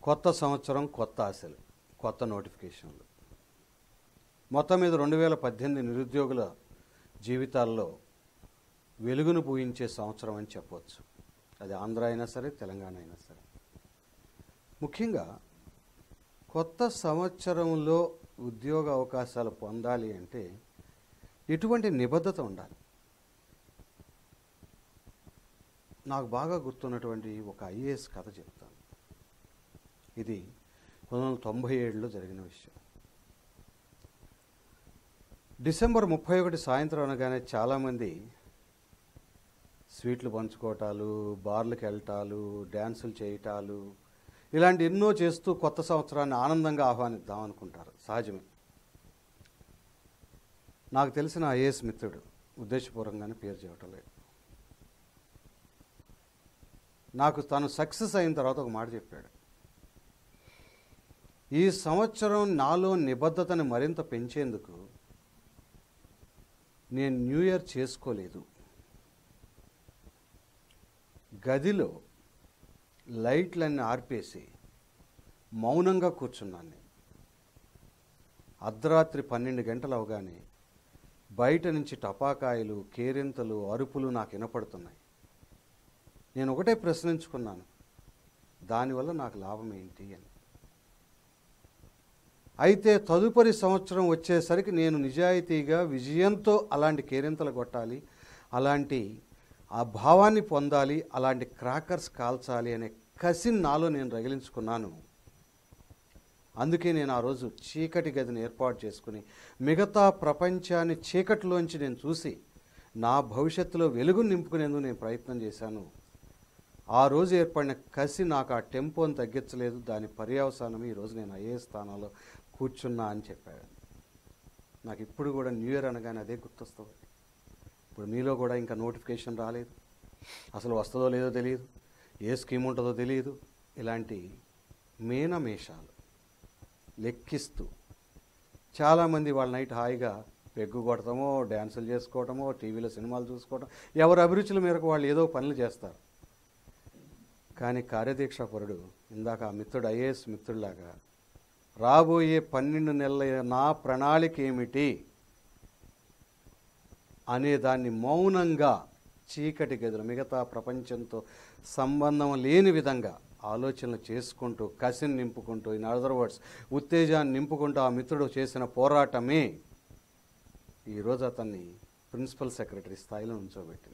కొత్త సంవత్సరం కొత్త ఆశలు కొత్త నోటిఫికేషన్లు మొత్తం మీద రెండు వేల పద్దెనిమిది నిరుద్యోగుల జీవితాల్లో వెలుగును పూయించే సంవత్సరం అని చెప్పవచ్చు అది ఆంధ్ర అయినా సరే తెలంగాణ అయినా సరే ముఖ్యంగా కొత్త సంవత్సరంలో ఉద్యోగ అవకాశాలు పొందాలి అంటే ఎటువంటి నిబద్ధత ఉండాలి నాకు బాగా గుర్తున్నటువంటి ఒక ఐఏఎస్ కథ చెప్తాను ఇది పంతొమ్మిది వందల తొంభై ఏడులో జరిగిన విషయం డిసెంబర్ ముప్పై ఒకటి సాయంత్రం అనగానే చాలామంది స్వీట్లు పంచుకోవటాలు బార్లకు వెళ్ళటాలు డ్యాన్సులు చేయటాలు ఇలాంటి ఎన్నో చేస్తూ కొత్త సంవత్సరాన్ని ఆనందంగా ఆహ్వానిద్దాం అనుకుంటారు సహజమే నాకు తెలిసిన ఐఏఎస్ మిత్రుడు ఉద్దేశపూర్వకంగానే పేరు చేయటం లేదు నాకు తను సక్సెస్ అయిన తర్వాత ఒక మాట చెప్పాడు ఈ సంవత్సరం నాలో నిబద్ధతని మరింత పెంచేందుకు నేను న్యూ ఇయర్ చేసుకోలేదు గదిలో లైట్లన్నీ ఆర్పేసి మౌనంగా కూర్చున్నాను నేను అర్ధరాత్రి పన్నెండు గంటలు అవగానే బయట నుంచి టపాకాయలు కేరింతలు అరుపులు నాకు వినపడుతున్నాయి నేను ఒకటే ప్రశ్నించుకున్నాను దానివల్ల నాకు లాభం ఏంటి అని అయితే తదుపరి సంవత్సరం వచ్చేసరికి నేను నిజాయితీగా విజయంతో అలాంటి కేరింతలు కొట్టాలి అలాంటి ఆ భావాన్ని పొందాలి అలాంటి క్రాకర్స్ కాల్చాలి అనే కసిని నాలో నేను రగిలించుకున్నాను అందుకే నేను ఆ రోజు చీకటి గదిని ఏర్పాటు చేసుకుని మిగతా ప్రపంచాన్ని చీకటిలోంచి నేను చూసి నా భవిష్యత్తులో వెలుగు నింపుకునేందుకు నేను ప్రయత్నం చేశాను ఆ రోజు ఏర్పడిన కసి నాకు ఆ టెంపోని తగ్గించలేదు దాని పర్యవసానం ఈరోజు నేను అయ్యే స్థానంలో కూర్చున్నా అని చెప్పాడు నాకు ఇప్పుడు కూడా న్యూ ఇయర్ అనగానే అదే గుర్తొస్తుంది ఇప్పుడు మీలో కూడా ఇంకా నోటిఫికేషన్ రాలేదు అసలు వస్తుందో లేదో తెలియదు ఏ స్కీమ్ ఉంటుందో తెలియదు ఇలాంటి మేనమేషాలు లెక్కిస్తూ చాలామంది వాళ్ళ నైట్ హాయిగా పెగ్గు కొడతామో డ్యాన్సులు చేసుకోవటమో టీవీలో సినిమాలు చూసుకోవటం ఎవరి అభిరుచుల మేరకు వాళ్ళు ఏదో పనులు చేస్తారు కానీ కార్యదీక్షాపరుడు ఇందాక ఆ మిత్రుడు ఐఏఎస్ మిత్రుడిలాగా రాబోయే పన్నెండు నెలల నా ప్రణాళిక ఏమిటి అనే దాన్ని మౌనంగా చీకటి గదులు మిగతా ప్రపంచంతో సంబంధం లేని విధంగా ఆలోచనలు చేసుకుంటూ కసిని నింపుకుంటూ ఇన్ అదర్ వర్డ్స్ ఉత్తేజాన్ని నింపుకుంటూ ఆ మిత్రుడు చేసిన పోరాటమే ఈరోజు అతన్ని ప్రిన్సిపల్ సెక్రటరీ స్థాయిలో ఉంచోబెట్టింది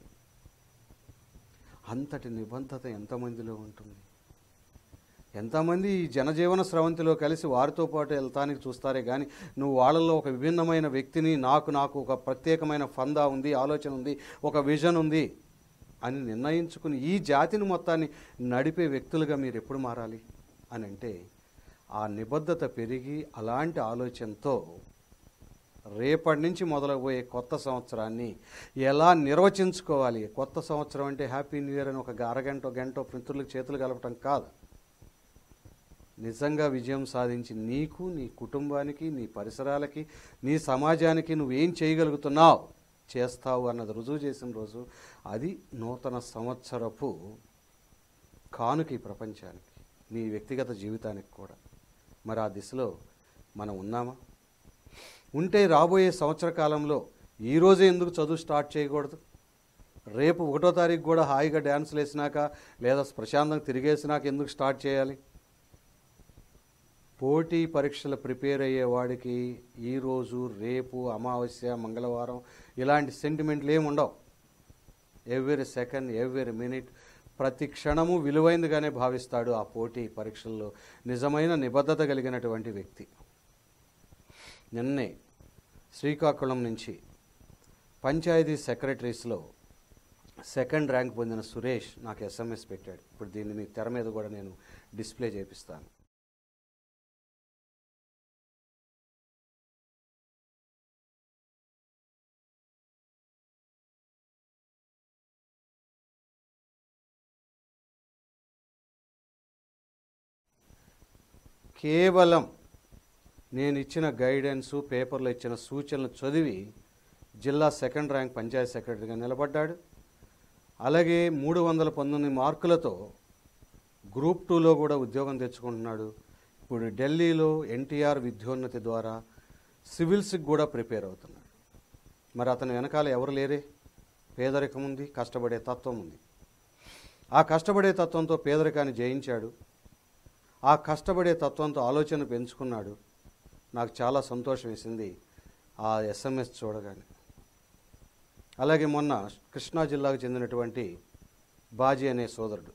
అంతటి నిబద్ధత ఎంతమందిలో ఉంటుంది ఎంతమంది ఈ జనజీవన స్రవంతిలో కలిసి వారితో పాటు వెళ్తానికి చూస్తారే కానీ నువ్వు వాళ్ళల్లో ఒక విభిన్నమైన వ్యక్తిని నాకు నాకు ఒక ప్రత్యేకమైన ఫందా ఉంది ఆలోచన ఉంది ఒక విజన్ ఉంది అని నిర్ణయించుకుని ఈ జాతిని మొత్తాన్ని నడిపే వ్యక్తులుగా మీరు ఎప్పుడు మారాలి అని అంటే ఆ నిబద్ధత పెరిగి అలాంటి ఆలోచనతో రేపటి నుంచి మొదలవబోయే కొత్త సంవత్సరాన్ని ఎలా నిర్వచించుకోవాలి కొత్త సంవత్సరం అంటే హ్యాపీ న్యూ ఇయర్ అని ఒక అరగంట గంట మిత్రులకు చేతులు కలపటం కాదు నిజంగా విజయం సాధించి నీకు నీ కుటుంబానికి నీ పరిసరాలకి నీ సమాజానికి నువ్వేం చేయగలుగుతున్నావు చేస్తావు అన్నది రుజువు చేసిన రోజు అది నూతన సంవత్సరపు కానుక ఈ ప్రపంచానికి నీ వ్యక్తిగత జీవితానికి కూడా మరి ఆ దిశలో మనం ఉన్నామా ఉంటే రాబోయే సంవత్సర కాలంలో ఈరోజే ఎందుకు చదువు స్టార్ట్ చేయకూడదు రేపు ఒకటో తారీఖు కూడా హాయిగా డ్యాన్సులు వేసినాక లేదా ప్రశాంతంగా తిరిగేసినాక ఎందుకు స్టార్ట్ చేయాలి పోటీ పరీక్షలు ప్రిపేర్ అయ్యే వాడికి ఈరోజు రేపు అమావాస్య మంగళవారం ఇలాంటి సెంటిమెంట్లు ఏమి ఉండవు ఎవ్రీ సెకండ్ ఎవ్రీ మినిట్ ప్రతి క్షణము విలువైందిగానే భావిస్తాడు ఆ పోటీ పరీక్షల్లో నిజమైన నిబద్ధత కలిగినటువంటి వ్యక్తి నిన్నే శ్రీకాకుళం నుంచి పంచాయతీ సెక్రటరీస్లో సెకండ్ ర్యాంక్ పొందిన సురేష్ నాకు ఎస్ఎంఎస్ పెట్టాడు ఇప్పుడు దీన్ని మీ తెర మీద కూడా నేను డిస్ప్లే చేపిస్తాను కేవలం నేను ఇచ్చిన గైడెన్సు పేపర్లో ఇచ్చిన సూచనలు చదివి జిల్లా సెకండ్ ర్యాంక్ పంచాయతీ సెక్రటరీగా నిలబడ్డాడు అలాగే మూడు వందల పంతొమ్మిది మార్కులతో గ్రూప్ టూలో కూడా ఉద్యోగం తెచ్చుకుంటున్నాడు ఇప్పుడు ఢిల్లీలో ఎన్టీఆర్ విద్యోన్నతి ద్వారా సివిల్స్కి కూడా ప్రిపేర్ అవుతున్నాడు మరి అతని వెనకాల ఎవరు లేరే పేదరికం ఉంది కష్టపడే తత్వం ఉంది ఆ కష్టపడే తత్వంతో పేదరికాన్ని జయించాడు ఆ కష్టపడే తత్వంతో ఆలోచన పెంచుకున్నాడు నాకు చాలా సంతోషం వేసింది ఆ ఎస్ఎంఎస్ చూడగానే అలాగే మొన్న కృష్ణా జిల్లాకు చెందినటువంటి బాజీ అనే సోదరుడు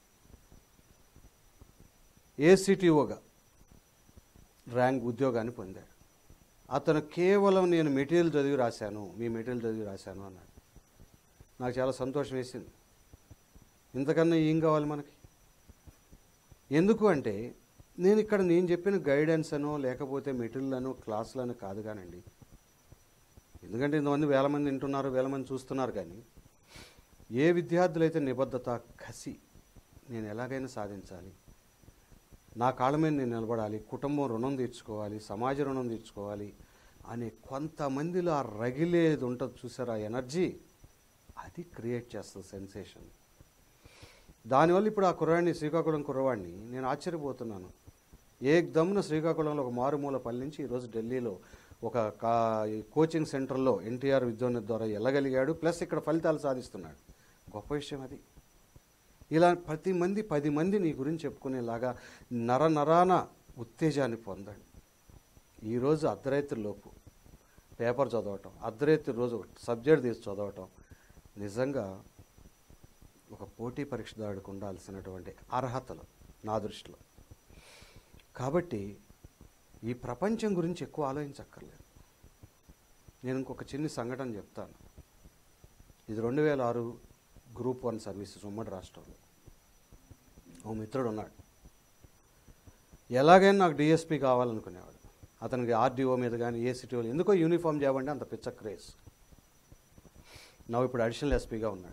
ఏసీటీఓగా ర్యాంక్ ఉద్యోగాన్ని పొందాడు అతను కేవలం నేను మెటీరియల్ చదివి రాశాను మీ మెటీరియల్ చదివి రాశాను అన్నాడు నాకు చాలా సంతోషం వేసింది ఇంతకన్నా ఏం కావాలి మనకి ఎందుకు అంటే నేను ఇక్కడ నేను చెప్పిన గైడెన్స్ అనో లేకపోతే మెటీరియల్ అనో క్లాసులను కాదు కానండి ఎందుకంటే ఇంతమంది వేల మంది వింటున్నారు వేల మంది చూస్తున్నారు కానీ ఏ విద్యార్థులైతే నిబద్ధత కసి నేను ఎలాగైనా సాధించాలి నా కాళ్ళ మీద నేను నిలబడాలి కుటుంబం రుణం తీర్చుకోవాలి సమాజ రుణం తీర్చుకోవాలి అనే కొంతమందిలో ఆ రగిలేది ఉంటుంది చూసారా ఆ ఎనర్జీ అది క్రియేట్ చేస్తుంది సెన్సేషన్ దానివల్ల ఇప్పుడు ఆ కుర్రాడిని శ్రీకాకుళం కుర్రవాడిని నేను ఆశ్చర్యపోతున్నాను ఏకదమ్మున శ్రీకాకుళంలో ఒక మారుమూల పల్లె నుంచి ఈరోజు ఢిల్లీలో ఒక కా ఈ కోచింగ్ సెంటర్లో ఎన్టీఆర్ విద్యోన్నతి ద్వారా వెళ్ళగలిగాడు ప్లస్ ఇక్కడ ఫలితాలు సాధిస్తున్నాడు గొప్ప విషయం అది ఇలా ప్రతి మంది పది మంది నీ గురించి చెప్పుకునేలాగా నర నరాన ఉత్తేజాన్ని పొందండి ఈరోజు అర్ధరాత్రి లోపు పేపర్ చదవటం అర్ధరాత్రి రోజు ఒక సబ్జెక్ట్ తీసి చదవటం నిజంగా ఒక పోటీ పరీక్షదారుడికి ఉండాల్సినటువంటి అర్హతలు నా దృష్టిలో కాబట్టి ఈ ప్రపంచం గురించి ఎక్కువ ఆలోచించక్కర్లేదు నేను ఇంకొక చిన్న సంఘటన చెప్తాను ఇది రెండు వేల ఆరు గ్రూప్ వన్ సర్వీసెస్ ఉమ్మడి రాష్ట్రంలో ఓ మిత్రుడు ఉన్నాడు ఎలాగైనా నాకు డిఎస్పి కావాలనుకునేవాడు అతనికి ఆర్డీఓ మీద కానీ ఏసీటీఓ ఎందుకో యూనిఫామ్ చేయమంటే అంత పిచ్చ క్రేజ్ నవ్వు ఇప్పుడు అడిషనల్ ఎస్పీగా ఉన్నాడు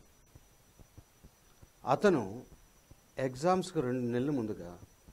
అతను ఎగ్జామ్స్కి రెండు నెలల ముందుగా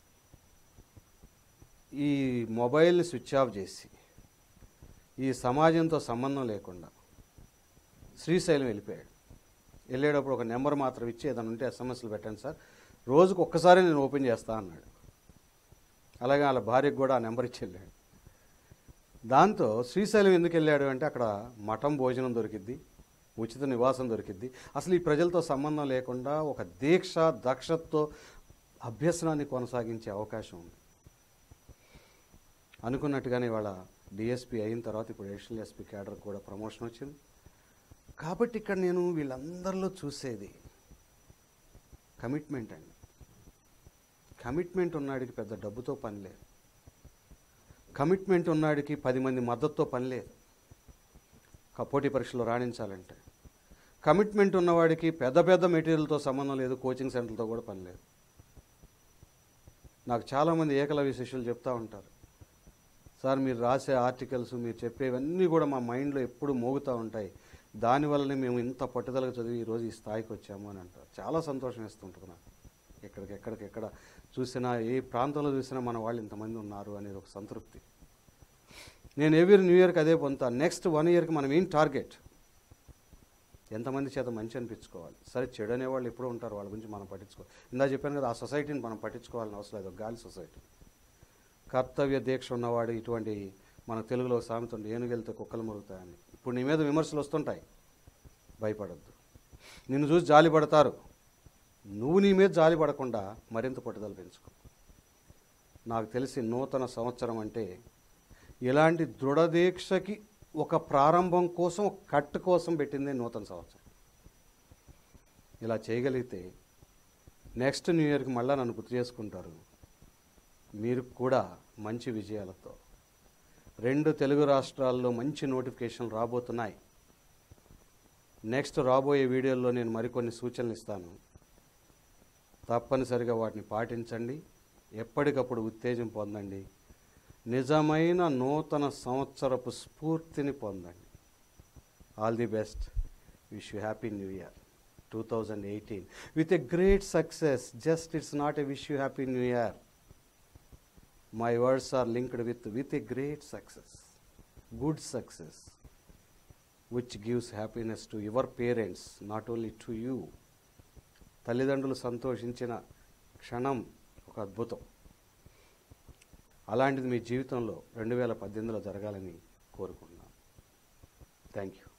ఈ మొబైల్ని స్విచ్ ఆఫ్ చేసి ఈ సమాజంతో సంబంధం లేకుండా శ్రీశైలం వెళ్ళిపోయాడు వెళ్ళేటప్పుడు ఒక నెంబర్ మాత్రం ఇచ్చి ఏదైనా ఉంటే ఎస్ఎంఎస్లు పెట్టండి సార్ రోజుకు ఒక్కసారి నేను ఓపెన్ చేస్తా అన్నాడు అలాగే వాళ్ళ భార్యకు కూడా ఆ నెంబర్ ఇచ్చి వెళ్ళాడు దాంతో శ్రీశైలం ఎందుకు వెళ్ళాడు అంటే అక్కడ మఠం భోజనం దొరికిద్ది ఉచిత నివాసం దొరికిద్ది అసలు ఈ ప్రజలతో సంబంధం లేకుండా ఒక దీక్ష దక్షతతో అభ్యసనాన్ని కొనసాగించే అవకాశం ఉంది అనుకున్నట్టుగానే ఇవాళ డిఎస్పీ అయిన తర్వాత ఇప్పుడు అడిషనల్ ఎస్పీ క్యాడర్ కూడా ప్రమోషన్ వచ్చింది కాబట్టి ఇక్కడ నేను వీళ్ళందరిలో చూసేది కమిట్మెంట్ అండి కమిట్మెంట్ ఉన్నాడికి పెద్ద డబ్బుతో పని లేదు కమిట్మెంట్ ఉన్నాడికి పది మంది మద్దతుతో పని లేదు క- పోటీ పరీక్షలో రాణించాలంటే కమిట్మెంట్ ఉన్నవాడికి పెద్ద పెద్ద మెటీరియల్తో సంబంధం లేదు కోచింగ్ సెంటర్లతో కూడా పని లేదు నాకు చాలామంది ఏకలవ్య శిష్యులు చెప్తా ఉంటారు సార్ మీరు రాసే ఆర్టికల్స్ మీరు చెప్పేవన్నీ కూడా మా మైండ్లో ఎప్పుడు మోగుతూ ఉంటాయి దానివల్లనే మేము ఇంత పట్టుదలగా చదివి ఈరోజు ఈ స్థాయికి వచ్చాము అని అంటారు చాలా సంతోషం వేస్తుంటుంది నాకు ఎక్కడికి ఎక్కడికి ఎక్కడ చూసినా ఏ ప్రాంతంలో చూసినా మన వాళ్ళు ఇంతమంది ఉన్నారు అనేది ఒక సంతృప్తి నేను ఎవ్రీ న్యూ ఇయర్కి అదే పొందుతాను నెక్స్ట్ వన్ ఇయర్కి మనం ఏం టార్గెట్ ఎంతమంది చేత మంచి అనిపించుకోవాలి సరే చెడు అనేవాళ్ళు ఎప్పుడూ ఉంటారు వాళ్ళ గురించి మనం పట్టించుకోవాలి ఇందా చెప్పాను కదా ఆ సొసైటీని మనం పట్టించుకోవాలని అవసరం లేదు ఒక గాలి సొసైటీ కర్తవ్య దీక్ష ఉన్నవాడు ఇటువంటి మన తెలుగులో ఒక సామెత ఉంది ఏనుగెళ్తే కుక్కలు మురుగుతాయని ఇప్పుడు నీ మీద విమర్శలు వస్తుంటాయి భయపడద్దు నిన్ను చూసి జాలి పడతారు నువ్వు నీ మీద జాలి పడకుండా మరింత పట్టుదల పెంచుకో నాకు తెలిసి నూతన సంవత్సరం అంటే ఇలాంటి దృఢదీక్షకి ఒక ప్రారంభం కోసం ఒక కట్ కోసం పెట్టిందే నూతన సంవత్సరం ఇలా చేయగలిగితే నెక్స్ట్ న్యూ ఇయర్కి మళ్ళీ నన్ను గుర్తు చేసుకుంటారు మీరు కూడా మంచి విజయాలతో రెండు తెలుగు రాష్ట్రాల్లో మంచి నోటిఫికేషన్లు రాబోతున్నాయి నెక్స్ట్ రాబోయే వీడియోల్లో నేను మరికొన్ని సూచనలు ఇస్తాను తప్పనిసరిగా వాటిని పాటించండి ఎప్పటికప్పుడు ఉత్తేజం పొందండి నిజమైన నూతన సంవత్సరపు స్ఫూర్తిని పొందండి all the best wish you happy new year two thousand eighteen with a great success just it's not a wish you happy new year my words are linked with with a great success good success which gives happiness to your parents not only to you తల్లిదండ్రులు సంతోషించిన క్షణం ఒక అద్భుతం అలాంటిది మీ జీవితంలో రెండు వేల పద్దెనిమిదిలో జరగాలని కోరుకుంటున్నాను థ్యాంక్ యూ